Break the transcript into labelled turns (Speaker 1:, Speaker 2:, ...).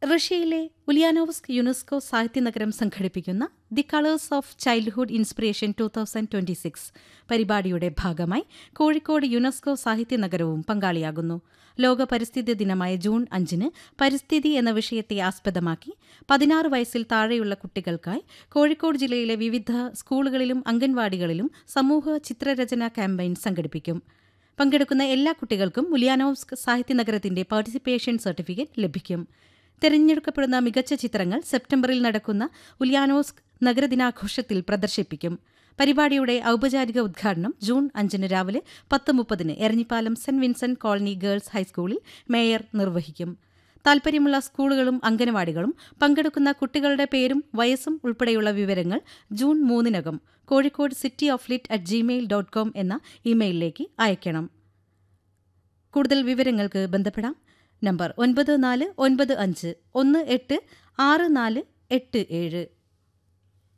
Speaker 1: റഷ്യയിലെ Ulyanovsk UNESCO സാഹിത്യനഗരം സംഘടിപ്പിക്കുന്ന the colours of childhood inspiration two thousand twenty six പരിപാടിയുടെ ഭാഗമായി കോഴിക്കോട് യുനെസ്കോ സാഹിത്യനഗരവും പങ്കാളിയാകുന്നു ലോക പരിസ്ഥിതി ദിനമായ ജൂൺ അഞ്ചിന് പരിസ്ഥിതി എന്ന വിഷയത്തെ ആസ്പദമാക്കി പതിനാറ് വയസ്സിൽ താഴെയുള്ള കുട്ടികൾക്കായി കോഴിക്കോട് ജില്ലയിലെ വിവിധ സ്കൂളുകളിലും അംഗൻവാടികളിലും സമൂഹ ചിത്രരചന ക്യാമ്പയിൻ സംഘടിപ്പിക്കും പങ്കെടുക്കുന്ന എല്ലാ കുട്ടികൾക്കും ഉലിയാനോവ്സ്ക് സാഹിത്യനഗരത്തിന്റെ പാർട്ടിസിപ്പേഷൻ സർട്ടിഫിക്കറ്റ് ലഭിക്കും തെരഞ്ഞെടുക്കപ്പെടുന്ന മികച്ച ചിത്രങ്ങൾ സെപ്റ്റംബറിൽ നടക്കുന്ന ഉലിയാനോസ്ക് നഗരദിനാഘോഷത്തിൽ പ്രദർശിപ്പിക്കും പരിപാടിയുടെ ഔപചാരിക ഉദ്ഘാടനം ജൂൺ അഞ്ചിന് രാവിലെ പത്ത് മുപ്പതിന് Eranhipalam saint Vincent colony girls ഹൈസ്കൂളിൽ മേയർ നിർവഹിക്കും താൽപര്യമുള്ള സ്കൂളുകളും അംഗനവാടികളും പങ്കെടുക്കുന്ന കുട്ടികളുടെ പേരും വയസ്സും ഉൾപ്പെടെയുള്ള വിവരങ്ങൾ ജൂൺ മൂന്നിനകം Kozhikode city of lit at Gmail dot com എന്ന ഇമെയിലിലേക്ക് അയക്കണം കൂടുതൽ വിവരങ്ങൾക്ക് ബന്ധപ്പെടാം നമ്പർ ഒൻപത് നാല് ഒൻപത് അഞ്ച് ഒന്ന് എട്ട് ആറ് നാല് എട്ട് ഏഴ്